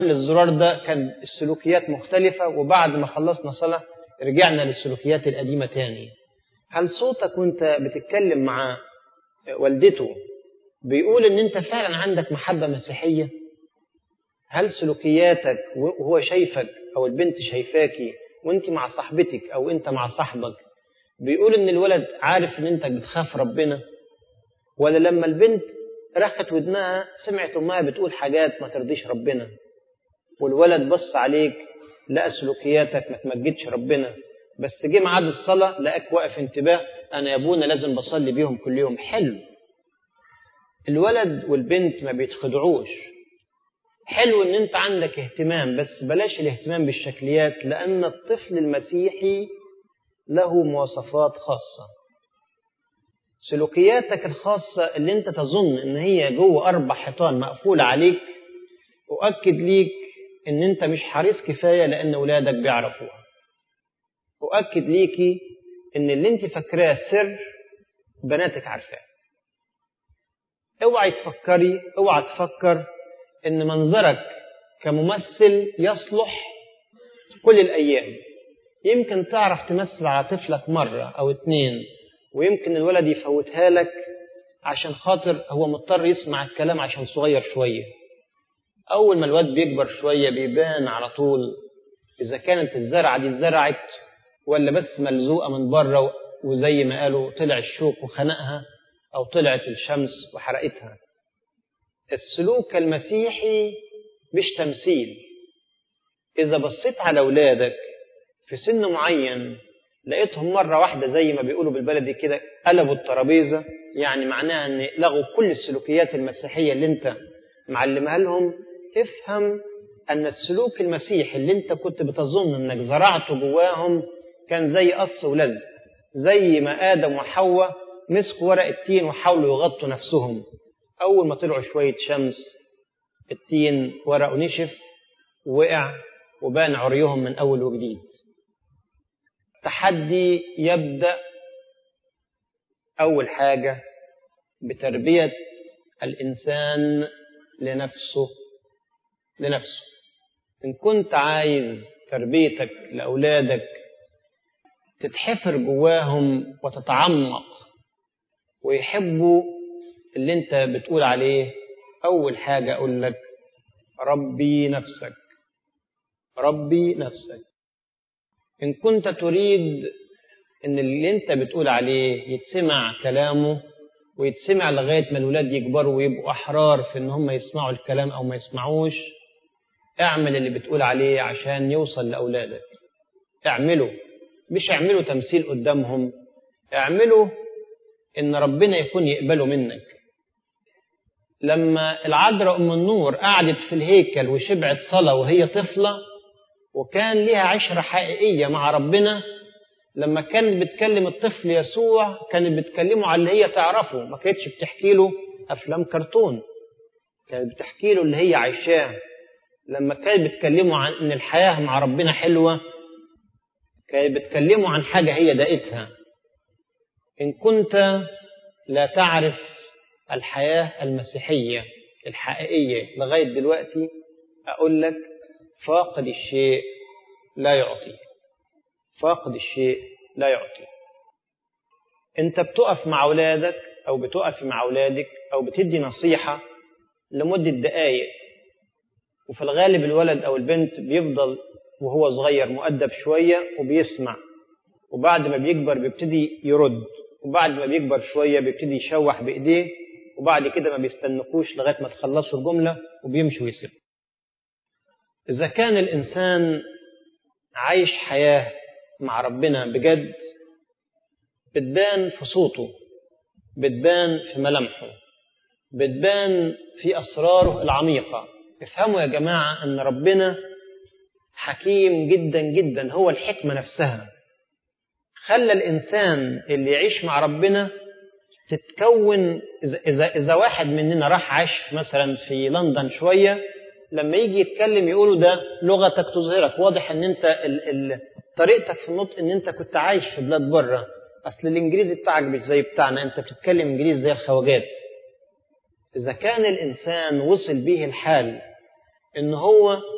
الزرار ده كان السلوكيات مختلفة وبعد ما خلصنا صلاة رجعنا للسلوكيات القديمة تاني هل صوتك وانت بتتكلم مع والدته بيقول ان انت فعلا عندك محبة مسيحية هل سلوكياتك وهو شايفك او البنت شايفاكي وانت مع صاحبتك او انت مع صاحبك بيقول ان الولد عارف ان انت بتخاف ربنا ولا لما البنت رخت ودنها سمعت امها بتقول حاجات ما ترضيش ربنا والولد بص عليك لقى سلوكياتك ما تمجدش ربنا بس جه ميعاد الصلاه لقاك واقف انتباه انا يا ابونا لازم بصلي بيهم كل يوم حلو الولد والبنت ما بيتخدعوش حلو ان انت عندك اهتمام بس بلاش الاهتمام بالشكليات لان الطفل المسيحي له مواصفات خاصه سلوكياتك الخاصة اللي انت تظن ان هي جوه اربع حيطان مقفولة عليك أؤكد ليك ان انت مش حريص كفاية لان اولادك بيعرفوها أؤكد ليكي ان اللي انت فاكراه سر بناتك عارفاه اوعي تفكري اوعي تفكر ان منظرك كممثل يصلح كل الايام يمكن تعرف تمثل على طفلك مرة او اتنين ويمكن الولد يفوتها لك عشان خاطر هو مضطر يسمع الكلام عشان صغير شوية أول ما الواد بيكبر شوية بيبان على طول إذا كانت الزرعة دي اتزرعت ولا بس ملزوقة من بره وزي ما قالوا طلع الشوك وخنقها أو طلعت الشمس وحرقتها السلوك المسيحي مش تمثيل إذا بصيت على أولادك في سن معين لقيتهم مرة واحدة زي ما بيقولوا بالبلدي كده قلبوا الترابيزة يعني معناها ان لغوا كل السلوكيات المسيحية اللي انت معلمها لهم افهم ان السلوك المسيحي اللي انت كنت بتظن انك زرعته جواهم كان زي قص ولزق زي ما ادم وحواء مسكوا ورق التين وحاولوا يغطوا نفسهم اول ما طلعوا شوية شمس التين ورقه نشف وقع وبان عريهم من اول وجديد التحدي يبدأ أول حاجة بتربية الإنسان لنفسه لنفسه إن كنت عايز تربيتك لأولادك تتحفر جواهم وتتعمق ويحبوا اللي انت بتقول عليه أول حاجة أقول لك ربي نفسك ربي نفسك إن كنت تريد إن اللي أنت بتقول عليه يتسمع كلامه ويتسمع لغاية ما الولاد يكبروا ويبقوا أحرار في إن هم يسمعوا الكلام أو ما يسمعوش اعمل اللي بتقول عليه عشان يوصل لأولادك اعمله مش اعمله تمثيل قدامهم اعمله إن ربنا يكون يقبله منك لما العذراء أم النور قعدت في الهيكل وشبعت صلاة وهي طفلة وكان ليها عشرة حقيقية مع ربنا لما كانت بتكلم الطفل يسوع كانت بتكلمه على اللي هي تعرفه ما كانتش بتحكي له أفلام كرتون كانت بتحكي له اللي هي عايشاه لما كانت بتكلمه عن إن الحياة مع ربنا حلوة كانت بتكلمه عن حاجة هي دقتها إن كنت لا تعرف الحياة المسيحية الحقيقية لغاية دلوقتي أقول لك فاقد الشيء لا يعطي فاقد الشيء لا يعطي انت بتقف مع اولادك او بتقف مع اولادك او بتدي نصيحة لمدة دقايق وفي الغالب الولد او البنت بيفضل وهو صغير مؤدب شوية وبيسمع وبعد ما بيكبر بيبتدي يرد وبعد ما بيكبر شوية بيبتدي يشوح بإيديه وبعد كده ما بيستنقوش لغاية ما تخلصوا الجملة وبيمشي ويسيب إذا كان الإنسان عايش حياة مع ربنا بجد بتبان في صوته بتبان في ملامحه بتبان في أسراره العميقة افهموا يا جماعة أن ربنا حكيم جدا جدا هو الحكمة نفسها خلى الإنسان اللي يعيش مع ربنا تتكون إذا, إذا, إذا واحد مننا راح عاش مثلا في لندن شوية لما يجي يتكلم يقولوا ده لغتك تظهرك واضح ان انت ال ال طريقتك في النطق ان انت كنت عايش في بلاد بره اصل الانجليزي بتاعك مش زي بتاعنا انت بتتكلم انجليزي زي الخواجات اذا كان الانسان وصل به الحال ان هو